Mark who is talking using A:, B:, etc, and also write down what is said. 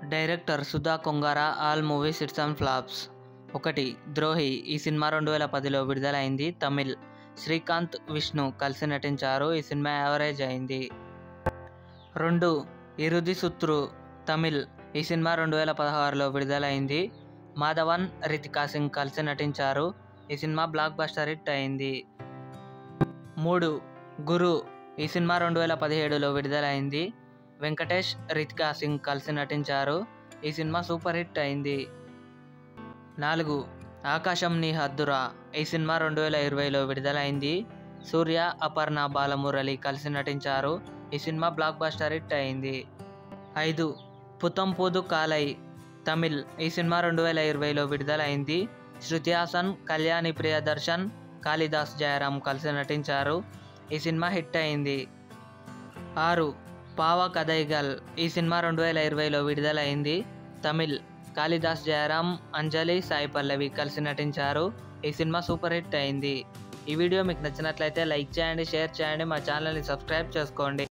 A: director Sudha Kongara all movies hits and flops ఒకటి ద్రోహి ఈ cinema రెండు వేల పదిలో విడుదలైంది తమిళ్ శ్రీకాంత్ విష్ణు కలిసి నటించారు ఈ సినిమా యావరేజ్ అయింది రెండు ఇరుది సుత్రు తమిళ్ ఈ సినిమా రెండు వేల పదహారులో విడుదలైంది మాధవన్ రితికా సింగ్ కలిసి నటించారు ఈ సినిమా బ్లాక్ బస్టర్ హిట్ అయింది మూడు గురు ఈ సినిమా రెండు వేల పదిహేడులో విడుదలైంది వెంకటేష్ రితికా సింగ్ కలిసి నటించారు ఈ సినిమా సూపర్ హిట్ అయింది నాలుగు ఆకాశం నీ హద్దురా ఈ సినిమా రెండు వేల ఇరవైలో విడుదలైంది సూర్య అపర్ణ బాలమురళి కలిసి నటించారు ఈ సినిమా బ్లాక్ బస్టర్ హిట్ అయింది ఐదు పుతం పుదు కాలై తమిళ్ ఈ సినిమా రెండు వేల ఇరవైలో విడుదలైంది శృతి హాసన్ కళ్యాణి ప్రియదర్శన్ కాళిదాస్ జయరాం కలిసి నటించారు ఈ సినిమా హిట్ అయింది ఆరు పావ కదైగల్ ఈ సినిమా రెండు వేల ఇరవైలో విడుదలైంది తమిళ్ కాళిదాస్ జయరాం అంజలి సాయి పల్లవి కలిసి నటించారు ఈ సినిమా సూపర్ హిట్ అయింది ఈ వీడియో మీకు నచ్చినట్లయితే లైక్ చేయండి షేర్ చేయండి మా ఛానల్ని సబ్స్క్రైబ్ చేసుకోండి